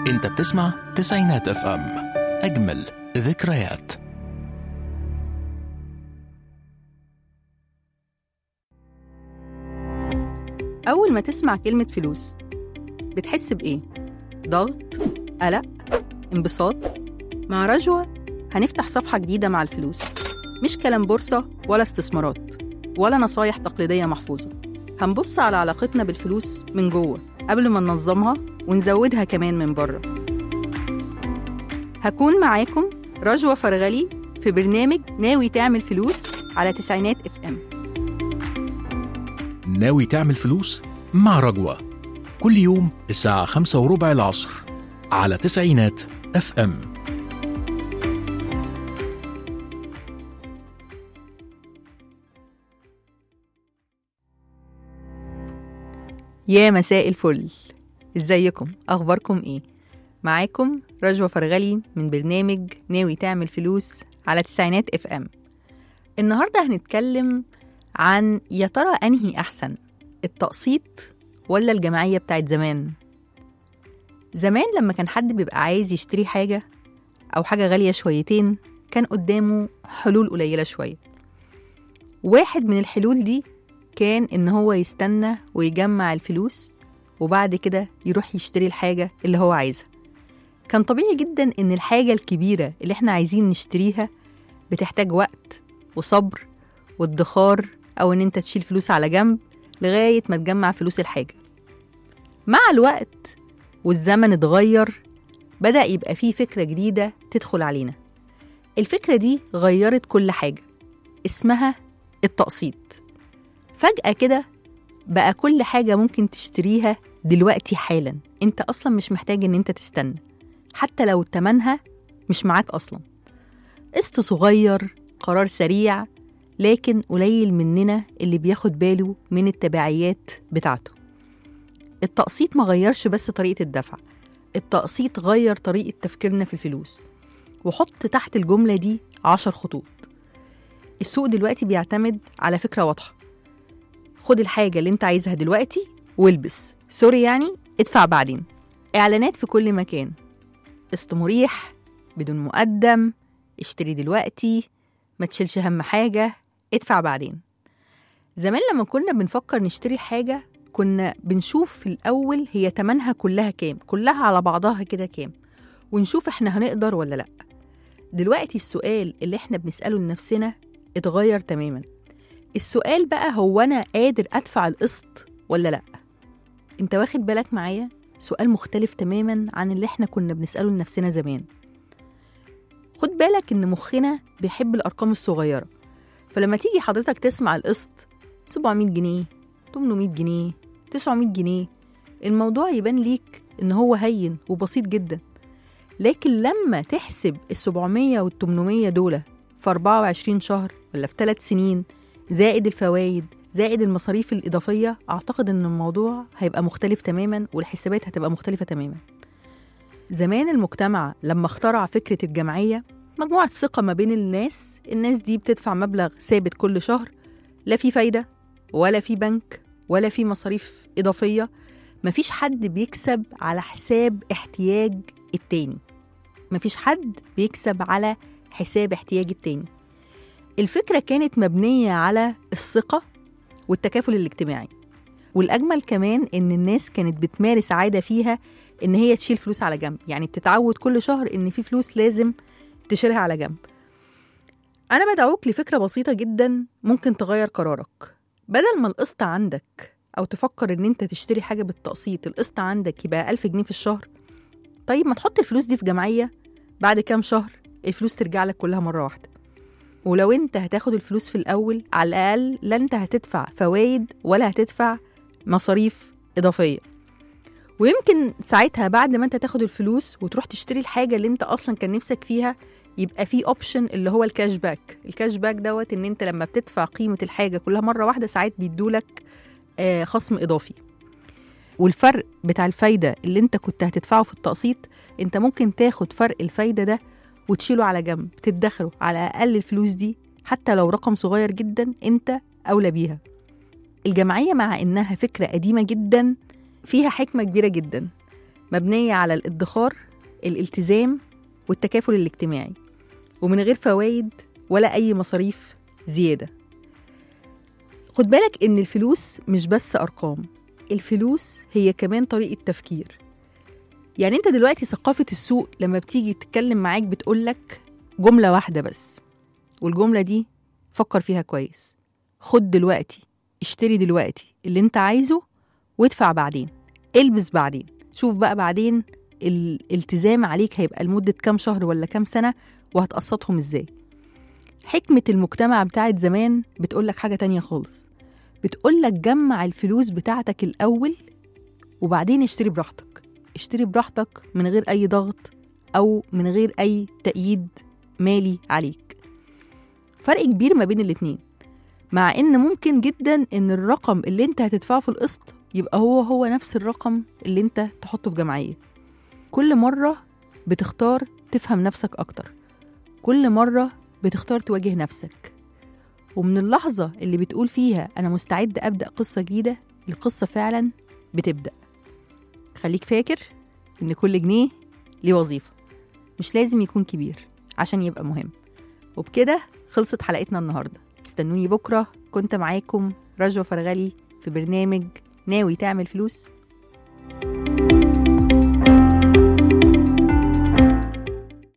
انت بتسمع تسعينات اف ام اجمل ذكريات أول ما تسمع كلمة فلوس بتحس بإيه؟ ضغط؟ قلق؟ انبساط؟ مع رجوة هنفتح صفحة جديدة مع الفلوس مش كلام بورصة ولا استثمارات ولا نصايح تقليدية محفوظة هنبص على علاقتنا بالفلوس من جوه قبل ما ننظمها ونزودها كمان من بره هكون معاكم رجوة فرغلي في برنامج ناوي تعمل فلوس على تسعينات اف ام ناوي تعمل فلوس مع رجوة كل يوم الساعة خمسة وربع العصر على تسعينات اف ام يا مساء الفل ازيكم اخباركم ايه معاكم رجوة فرغلي من برنامج ناوي تعمل فلوس على تسعينات اف ام النهارده هنتكلم عن يا ترى انهي احسن التقسيط ولا الجمعية بتاعت زمان زمان لما كان حد بيبقى عايز يشتري حاجة أو حاجة غالية شويتين كان قدامه حلول قليلة شوية واحد من الحلول دي كان إن هو يستنى ويجمع الفلوس وبعد كده يروح يشتري الحاجة اللي هو عايزها كان طبيعي جدا إن الحاجة الكبيرة اللي احنا عايزين نشتريها بتحتاج وقت وصبر وادخار أو إن أنت تشيل فلوس على جنب لغاية ما تجمع فلوس الحاجة مع الوقت والزمن اتغير بدأ يبقى فيه فكرة جديدة تدخل علينا الفكرة دي غيرت كل حاجة اسمها التقسيط فجأة كده بقى كل حاجة ممكن تشتريها دلوقتي حالا انت أصلا مش محتاج ان انت تستنى حتى لو تمنها مش معاك أصلا قسط صغير قرار سريع لكن قليل مننا اللي بياخد باله من التبعيات بتاعته التقسيط ما غيرش بس طريقة الدفع التقسيط غير طريقة تفكيرنا في الفلوس وحط تحت الجملة دي عشر خطوط السوق دلوقتي بيعتمد على فكرة واضحة خد الحاجة اللي انت عايزها دلوقتي والبس سوري يعني ادفع بعدين اعلانات في كل مكان قسط مريح بدون مقدم اشتري دلوقتي ما تشيلش هم حاجة ادفع بعدين زمان لما كنا بنفكر نشتري حاجة كنا بنشوف في الأول هي تمنها كلها كام كلها على بعضها كده كام ونشوف احنا هنقدر ولا لأ دلوقتي السؤال اللي احنا بنسأله لنفسنا اتغير تماما السؤال بقى هو أنا قادر أدفع القسط ولا لأ انت واخد بالك معايا سؤال مختلف تماما عن اللي احنا كنا بنسأله لنفسنا زمان خد بالك ان مخنا بيحب الارقام الصغيره فلما تيجي حضرتك تسمع القسط 700 جنيه 800 جنيه 900 جنيه الموضوع يبان ليك ان هو هين وبسيط جدا لكن لما تحسب ال 700 وال 800 دول في 24 شهر ولا في 3 سنين زائد الفوائد زائد المصاريف الإضافية أعتقد إن الموضوع هيبقى مختلف تماما والحسابات هتبقى مختلفة تماما زمان المجتمع لما اخترع فكرة الجمعية مجموعة ثقة ما بين الناس الناس دي بتدفع مبلغ ثابت كل شهر لا في فايدة ولا في بنك ولا في مصاريف إضافية مفيش حد بيكسب على حساب احتياج التاني مفيش حد بيكسب على حساب احتياج التاني الفكرة كانت مبنية على الثقة والتكافل الاجتماعي والأجمل كمان إن الناس كانت بتمارس عادة فيها إن هي تشيل فلوس على جنب يعني بتتعود كل شهر إن في فلوس لازم تشيلها على جنب أنا بدعوك لفكرة بسيطة جدا ممكن تغير قرارك بدل ما القسط عندك أو تفكر إن أنت تشتري حاجة بالتقسيط القسط عندك يبقى ألف جنيه في الشهر طيب ما تحط الفلوس دي في جمعية بعد كام شهر الفلوس ترجع لك كلها مرة واحدة ولو انت هتاخد الفلوس في الأول على الأقل لا انت هتدفع فوايد ولا هتدفع مصاريف إضافية ويمكن ساعتها بعد ما انت تاخد الفلوس وتروح تشتري الحاجة اللي انت أصلا كان نفسك فيها يبقى في اوبشن اللي هو الكاش باك الكاش باك دوت ان انت لما بتدفع قيمة الحاجة كلها مرة واحدة ساعات بيدولك آه خصم إضافي والفرق بتاع الفايدة اللي انت كنت هتدفعه في التقسيط انت ممكن تاخد فرق الفايدة ده وتشيله على جنب تدخره على أقل الفلوس دي حتى لو رقم صغير جدا انت أولى بيها الجمعية مع إنها فكرة قديمة جدا فيها حكمة كبيرة جدا مبنية على الادخار الالتزام والتكافل الاجتماعي ومن غير فوائد ولا أي مصاريف زيادة خد بالك إن الفلوس مش بس أرقام الفلوس هي كمان طريقة تفكير يعني انت دلوقتي ثقافة السوق لما بتيجي تتكلم معاك بتقولك جملة واحدة بس والجملة دي فكر فيها كويس خد دلوقتي اشتري دلوقتي اللي انت عايزه وادفع بعدين البس بعدين شوف بقى بعدين الالتزام عليك هيبقى لمدة كام شهر ولا كام سنة وهتقسطهم ازاي حكمة المجتمع بتاعت زمان بتقولك حاجة تانية خالص بتقولك جمع الفلوس بتاعتك الأول وبعدين اشتري براحتك اشتري براحتك من غير أي ضغط أو من غير أي تأييد مالي عليك فرق كبير ما بين الاتنين مع إن ممكن جدا إن الرقم اللي انت هتدفعه في القسط يبقى هو هو نفس الرقم اللي انت تحطه في جمعية كل مرة بتختار تفهم نفسك أكتر كل مرة بتختار تواجه نفسك ومن اللحظة اللي بتقول فيها أنا مستعد أبدأ قصة جديدة القصة فعلا بتبدأ خليك فاكر إن كل جنيه ليه وظيفة مش لازم يكون كبير عشان يبقى مهم وبكده خلصت حلقتنا النهاردة استنوني بكرة كنت معاكم رجوة فرغلي في برنامج ناوي تعمل فلوس